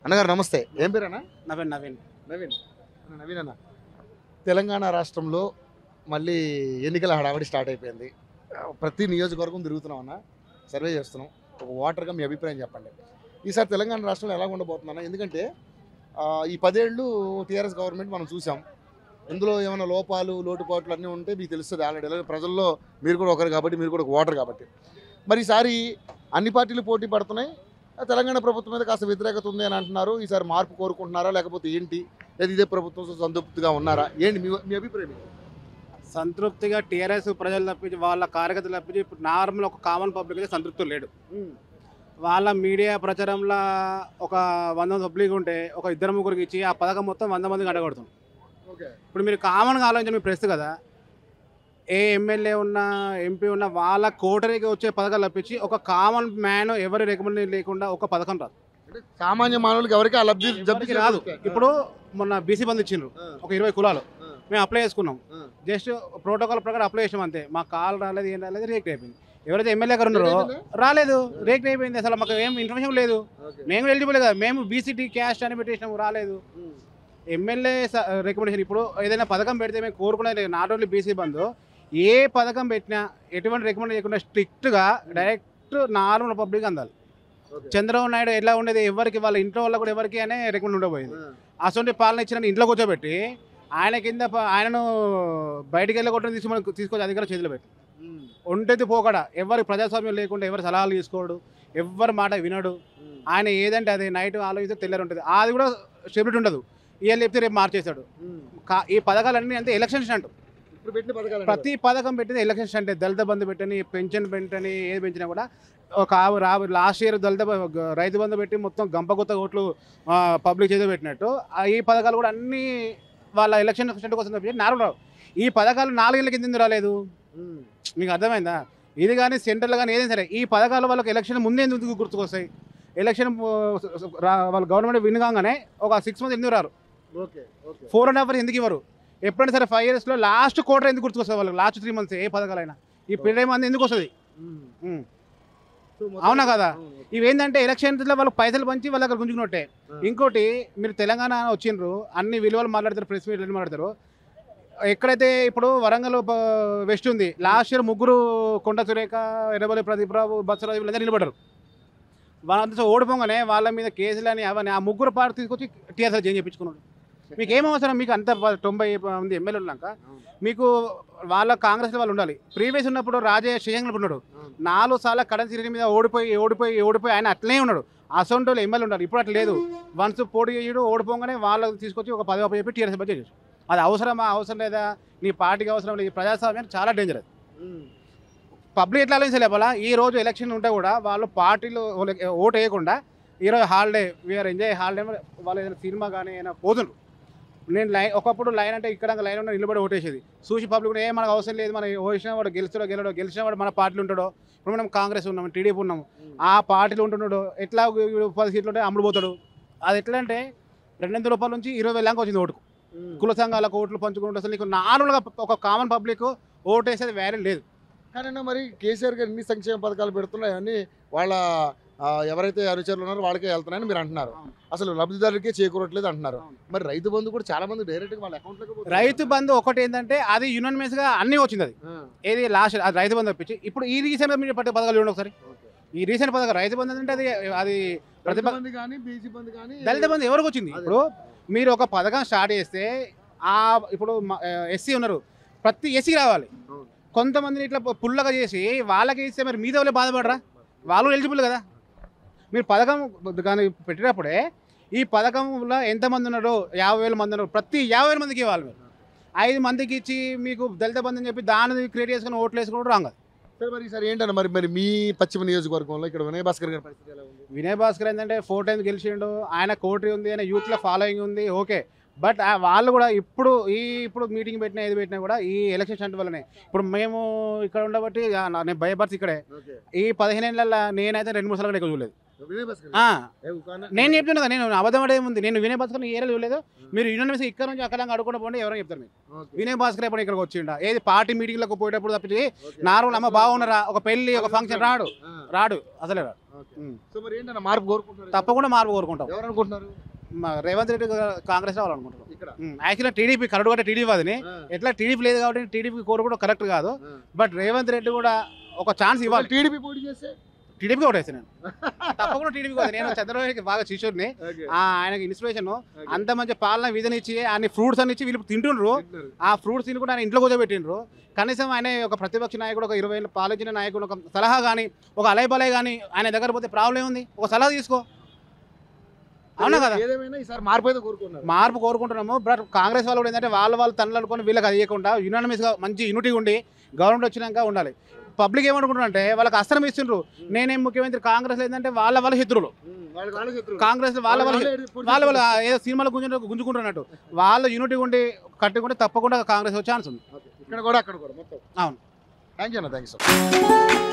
అన్నగారు నమస్తే ఏం పేరేనా నవీన్ నవీన్ నవీన్ అన్న, నవీన్ అన్న తెలంగాణ రాష్ట్రంలో మళ్ళీ ఎన్నికల హడావిడి స్టార్ట్ అయిపోయింది ఆ, ప్రతి నియోజకవర్గం తిరుగుతున్నాం అన్న సర్వే చేస్తున్నాం ఒక ఓటర్గా మీ అభిప్రాయం చెప్పండి ఈసారి తెలంగాణ రాష్ట్రంలో ఎలా ఉండబోతుందన్న ఎందుకంటే ఆ, ఈ పదేళ్ళు టీఆర్ఎస్ గవర్నమెంట్ మనం చూసాం ఇందులో ఏమైనా లోపాలు లోటుపాట్లు అన్నీ ఉంటే మీకు తెలుస్తుంది ఆల్రెడీ అలాగే ప్రజల్లో మీరు కూడా ఒకరు కాబట్టి మీరు కూడా ఒక ఓటర్ కాబట్టి మరి ఈసారి అన్ని పార్టీలు పోటీ పడుతున్నాయి ఆ, తెలంగాణ ప్రభుత్వం మీద కాస్త వ్యతిరేకత ఉంది అని అంటున్నారు ఈసారి మార్పు కోరుకుంటున్నారా లేకపోతే ఏంటి లేదా ఇదే ప్రభుత్వం సంతృప్తిగా ఉన్నారా ఏంటి మీ మీ అభిప్రాయం ఏంటి? సంతృప్తిగా టీఆర్ఎస్ ప్రజలు తప్పించి వాళ్ళ కార్యకర్తలు తప్పించి ఇప్పుడు నార్మల్ ఒక కామన్ పబ్లిక్ అయితే సంతృప్తి లేడు వాళ్ళ మీడియా ప్రచారంలో ఒక వంద మంది పబ్లిక్ ఉంటే ఒక ఇద్దరు ముగ్గురికి ఇచ్చి ఆ పథకం మొత్తం వంద మందికి అడగడుతుంది ఇప్పుడు మీరు కామన్గా ఆలోచించి మీ ప్రెస్ కదా ఏ ఎమ్మెల్యే ఉన్నా ఎంపీ ఉన్నా వాళ్ళ కోటరీకి వచ్చే పథకాలు తప్పించి ఒక కామన్ మ్యాన్ ఎవరి రికమెండేషన్ లేకుండా ఒక పథకం రాదు అంటే సామాన్య మానవులకి ఎవరికి ఆ లబ్ధి జబ్ది ఎవరికి రాదు ఇప్పుడు మొన్న బీసీ బంద్ ఇచ్చిండ్రు ఒక ఇరవై కులాలు మేము అప్లై చేసుకున్నాం జస్ట్ ప్రోటోకాల్ ప్రకారం అప్లై చేసాం అంతే మా కాల్ రాలేదు ఏం రాలేదు రిజెక్ట్ అయిపోయింది ఎవరైతే ఎమ్మెల్యే గారు ఉన్నారో రాలేదు రిజెక్ట్ అయిపోయింది అసలు మాకు ఏం ఇన్ఫర్మేషన్ లేదు మేము ఎలిజిబుల్ కదా మేము బీసీటీ క్యాస్ట్ అని పెట్టేసినాము రాలేదు ఎమ్మెల్యే రికమెండేషన్ ఇప్పుడు ఏదైనా పథకం పెడితే మేము కోరుకునేది నాట్ ఓన్లీ బీసీ బంధు ఏ పథకం పెట్టినా ఎటువంటి రికమెండ్ చేయకుండా స్ట్రిక్ట్గా డైరెక్ట్ నార్మల్ పబ్లిక్ అందాలి చంద్రబాబు నాయుడు ఎలా ఉండేది ఎవరికి వాళ్ళ ఇంట్లో వాళ్ళ కూడా ఎవరికి అనే రికమెండ్ ఉండబోయింది అసలు పాలన ఇచ్చిన ఇంట్లో కూర్చోబెట్టి ఆయన కింద ప- ఆయనను బయటికి వెళ్ళగొట్టడం తీసుకొని తీసుకొచ్చి అధికారం చేతిలో పెట్టి ఒంటెత్తి పోకడ ఎవరి ప్రజాస్వామ్యం లేకుండా ఎవరి సలహాలు తీసుకోడు ఎవరి మాట వినడు ఆయన ఏదంటే అది నైట్ ఆలోచిస్తే తెల్లరు ఉంటుంది అది కూడా స్టెబిలిటీ ఉండదు ఇవాళ చెప్తే రేపు మార్చేస్తాడు కా- ఈ పథకాలన్నీ అంటే ఎలక్షన్స్ అంటారు ఇప్పుడు పెట్టిన పథకాలు ప్రతి పథకం పెట్టింది ఎలక్షన్స్ అంటే దళిత బంధు పెట్టని పెన్షన్ పెట్టని ఏది పెంచినా కూడా ఒక ఆవు- రా లాస్ట్ ఇయర్ దళిత బ- రైతు బంధు పెట్టి మొత్తం గంపగుత్త ఓట్లు పబ్లిక్ చేతిలో పెట్టినట్టు ఆ ఈ పథకాలు కూడా అన్ని వాళ్ళ ఎలక్షన్ స్టెంట్ కోసం తప్పించి నార్మల్ రావు ఈ పథకాలు నాలుగేళ్ళ కింద ఎందుకు రాలేదు మీకు అర్థమైందా ఇది కానీ సెంట్రల్ కానీ ఏదైనా సరే ఈ పథకాలు వాళ్ళకి ఎలక్షన్ ముందే ఎందుకు గుర్తుకొస్తాయి ఎలక్షన్ వాళ్ళ గవర్నమెంట్ విన్ కాగానే ఒక సిక్స్ మంత్స్ ఎందుకు రారు okay okay four and half year ఎందుకు ఇవ్వరు ఎప్పుడైనా సరే ఫైవ్ ఇయర్స్లో లాస్ట్ క్వార్టర్ ఎందుకు గుర్తుకొస్తుంది వాళ్ళకి లాస్ట్ త్రీ మంత్స్ ఏ పథకాలైనా ఈ పీరియడ్ మంది ఎందుకు వస్తుంది ఉమ్. అవునా కదా? ఇవేంటంటే ఎలక్షన్స్లో వాళ్ళకి పైసలు పంచి వాళ్ళకి గుంజుకున్నట్టే ఇంకోటి మీరు తెలంగాణ వచ్చిండ్రు అన్ని విలువలు మాట్లాడతారు ప్రెస్ మీట్లు మాట్లాడతారు ఎక్కడైతే ఇప్పుడు వరంగల్ ప- వెస్ట్ ఉంది లాస్ట్ ఇయర్ ముగ్గురు కొండ సురేఖ ఎర్రబల్లి ప్రదీప్ రావు బత్సరాజు వీళ్ళందరూ నిలబడ్డారు వాళ్ళంతా ఓడిపోగానే వాళ్ళ మీద కేసులు అని అవన్నీ ఆ ముగ్గురు పార్టీ తీసుకొచ్చి టీఆర్ఎస్ చేంజ్ చేయించుకున్నాడు మీకు ఏం అవసరం మీకు అంత ప- తొంభై మంది ఎమ్మెల్యే ఉన్నాక మీకు వాళ్ళ కాంగ్రెస్ వాళ్ళు ఉండాలి ప్రీవియస్ ఉన్నప్పుడు రాజే శ్రీశంకర్ ఉన్నాడు నాలుగు సార్లు కరెన్సీ రేట్ మీద ఓడిపోయి ఓడిపోయి ఓడిపోయి ఆయన అట్లనే ఉన్నాడు అసొంటి వాళ్ళు ఎమ్మెల్యే ఉన్నారు ఇప్పుడు అట్లా లేదు వన్స్ పోటీ చేయడు ఓడిపోగానే వాళ్ళకి తీసుకొచ్చి ఒక పది చెప్పి టీఆర్ఎస్ బడ్జెట్ చేసి అది అవసరమా అవసరం లేదా నీ పార్టీకి అవసరం లేదు ఈ ప్రజాస్వామ్యానికి చాలా డేంజర్ అది పబ్లిక్ ఎట్లా ఆలోచించాలి లోపల ఈ రోజు ఎలక్షన్ ఉంటే కూడా వాళ్ళు పార్టీలు వాళ్ళకి ఓటు వేయకుండా ఈరోజు హాలిడే వీఆర్ ఎంజాయ్ హాలిడే వాళ్ళు ఏదైనా సినిమా కానీ ఏదైనా పోతుండ్రు నేను లైన్ ఒకప్పుడు లైన్ అంటే ఇక్కడ లైన్ ఉన్న నిలబడి ఓటేసేది చూసి పబ్లిక్ కూడా ఏ మనకు అవసరం లేదు మనం ఓడిసిన వాడు గెలుస్తాడో గెలడో గెలిచిన వాడు మన పార్టీలో ఉంటాడో ఇప్పుడు మనం కాంగ్రెస్ ఉన్నాం టీడీపీ ఉన్నాము ఆ పార్టీలో ఉంటున్నాడు ఎట్లా వీడు పది సీట్లు ఉంటే అమ్ముడు పోతాడు అది ఎట్లా అంటే రెండు వందల రూపాయల నుంచి ఇరవై వేల దాకా వచ్చింది ఓటుకు కుల సంఘాలకు ఓట్లు పంచుకుంటే అసలు నీకు నార్మల్గా ఒక కామన్ పబ్లిక్ ఓటు వేసేది వేరే లేదు కానీ మరి కేసీఆర్ గారు ఎన్ని సంక్షేమ పథకాలు పెడుతున్నాయి అన్ని వాళ్ళ ఆ, ఎవరైతే అనుచరులు ఉన్నారో వాళ్ళకే వెళ్తున్నాయని మీరు అంటున్నారు అసలు లబ్ధిదారులకే చేకూరట్లేదు అంటున్నారు మరి రైతు బంధు కూడా చాలా మంది డైరెక్ట్ గా వాళ్ళ అకౌంట్ రైతు బంధు ఒకటి ఏంటంటే అది యునానిమస్ గా అన్ని వచ్చింది అది ఏది లాస్ట్ అది రైతు బంధు తప్పించి ఇప్పుడు ఈ రీసెంట్ మీరు పట్టే పథకాలు చూడండి ఒకసారి ఈ రీసెంట్ పథకం రైతు బంధు అంటే అది అది ప్రతిభ బంధు కానీ బీసీ బంధు కానీ దళిత బంధు ఎవరికి వచ్చింది అదే. ఇప్పుడు మీరు ఒక పథకం స్టార్ట్ చేస్తే ఆ ఇప్పుడు ఎస్సీ ఉన్నారు ప్రతి ఎస్సీ రావాలి అవును. కొంతమందిని ఇట్లా పుల్లగా చేసి వాళ్ళకి ఇస్తే మరి మీద వాళ్ళే బాధపడరా వాళ్ళు ఎలిజిబుల్ కదా మీరు పథకం కానీ పెట్టినప్పుడే ఈ పథకంలో ఎంతమంది ఉన్నారో యాభై వేల మంది ఉన్నారు ప్రతి యాభై వేల మందికి ఇవ్వాలి మీరు ఐదు మందికి ఇచ్చి మీకు దళిత బంధు అని చెప్పి దాన్ని క్రియేట్ చేసుకుని ఓట్లు వేసుకుని రాంగ్ సరే మరి ఈసారి ఏంటన్న మరి మరి మీ పశ్చిమ నియోజకవర్గంలో ఇక్కడ వినయ్ భాస్కర్ గారి పరిస్థితి ఎలా ఉంది వినయ్ భాస్కర్ ఏంటంటే ఫోర్ టైమ్స్ గెలిచిండు ఆయన కోటరీ ఉంది ఆయన యూత్లో ఫాలోయింగ్ ఉంది ఓకే బట్ ఆ వాళ్ళు కూడా ఇప్పుడు ఈ ఇప్పుడు మీటింగ్ పెట్టినా ఏది పెట్టినా కూడా ఈ ఎలక్షన్ స్టంట్ వల్లనే ఇప్పుడు మేము ఇక్కడ ఉండబట్టి ఆ, నా- నేను భయపడితే ఇక్కడే ఓకే ఈ పదిహేను ఏళ్ళ నేనైతే రెండు మూడు సార్లు కూడా ఎక్కువ చూడలేదు వినయ్ భాస్కర్ ఆ, ఏ ఉకాన? నేను చెప్తున్నా కదా, నేను అబద్ధం ఆడేది ఉంది నేను వినయ్ భాస్కర్ ఏ ఏరియాలో చూడలేదు మీరు యూనివర్సిటీ ఇక్కడ నుంచి అక్కడ అడుగుకుండా పోండి ఎవరైనా చెప్తారు మీరు ఓకే, వినయ్ భాస్కర్ ఎప్పుడు ఇక్కడికి వచ్చిండా ఏది పార్టీ మీటింగ్లకు పోయేటప్పుడు తప్పించి ఓకే. నార్మల్ అమ్మ బాగున్నారా ఒక పెళ్లి ఒక ఫంక్షన్ రాడు ఆ, రాడు అసలే రాడు ఆ. ఉమ్. సో మరి ఏంటన్నా మార్పు కోరుకుంటున్నారు తప్పకుండా మార్పు కోరుకుంటాం ఎవరు అనుకుంటున్నారు మా రేవంత్ రెడ్డి గారు కాంగ్రెస్ రావాలనుకుంటున్నాం ఇక్కడ యాక్చువల్గా టీడీపీ కరడు కూడా టీడీపీ అదిని ఆ, ఎట్లా టీడీపీ లేదు కాబట్టి టీడీపీ కోరు కూడా కరెక్ట్ కాదు ఆ. బట్ రేవంత్ రెడ్డి కూడా ఒక ఛాన్స్ ఇవ్వాలి టీడీపీ పోటీ చేస్తే టీడీపీ ఓటేసి నేను తప్పకుండా టీడీపీ కూడా నేను చంద్రబాబు బాగా శిష్యుడిని ఓకే. ఆ, ఆయనకి ఇన్స్పిరేషన్ ఓకే. అంత మంచి పాలన విధని ఇచ్చి ఆయన ఫ్రూట్స్ అని ఇచ్చి వీళ్ళు తింటుండ్రు తింటున్నారు. ఆ ఫ్రూట్స్ తిని కూడా ఆయన ఇంట్లో కూర్చోబెట్టిండ్రు కనీసం ఆయన ఒక ప్రతిపక్ష నాయకుడు ఒక ఇరవై ఏళ్ళు పాలించిన నాయకుడు ఒక సలహా కానీ ఒక అలైబలై కానీ ఆయన దగ్గర పోతే ప్రాబ్లం ఉంది ఒక సలహా తీసుకో అవునా కదా ఏదేమైనా ఈసారి మార్పు అయితే కోరుకున్నారు మార్పు కోరుకుంటున్నాము బట్ కాంగ్రెస్ వాళ్ళు కూడా ఏంటంటే వాళ్ళ వాళ్ళు తనలు అనుకొని వీళ్ళకి అది ఇవ్వకుండా యునానిమస్గా మంచి యూనిటీ ఉండి గవర్నమెంట్ వచ్చినాక ఉండాలి పబ్లిక్ ఏమనుకుంటున్నారంటే వాళ్ళకి అస్త్రం ఇస్తుండ్రు నేనేం ముఖ్యమంత్రి కాంగ్రెస్ ఏంటంటే వాళ్ళ వాళ్ళ శత్రువులు ఉమ్, వాళ్ళకి వాళ్ళే శత్రువులు. కాంగ్రెస్ వాళ్ళ వాళ్ళ వాళ్ళే పూర్తి వాళ్ళ వాళ్ళ శత్రువులు. ఏదో సినిమాలో గుంజు గుంజుకుంటున్నట్టు వాళ్ళ యూనిటీ ఉండి కట్టుకుంటే తప్పకుండా కాంగ్రెస్ వచ్చే ఛాన్స్ ఉంది ఓకే. ఇక్కడ కూడా అక్కడ కూడా మొత్తం అవును. థ్యాంక్ యూ అన్న థ్యాంక్ యూ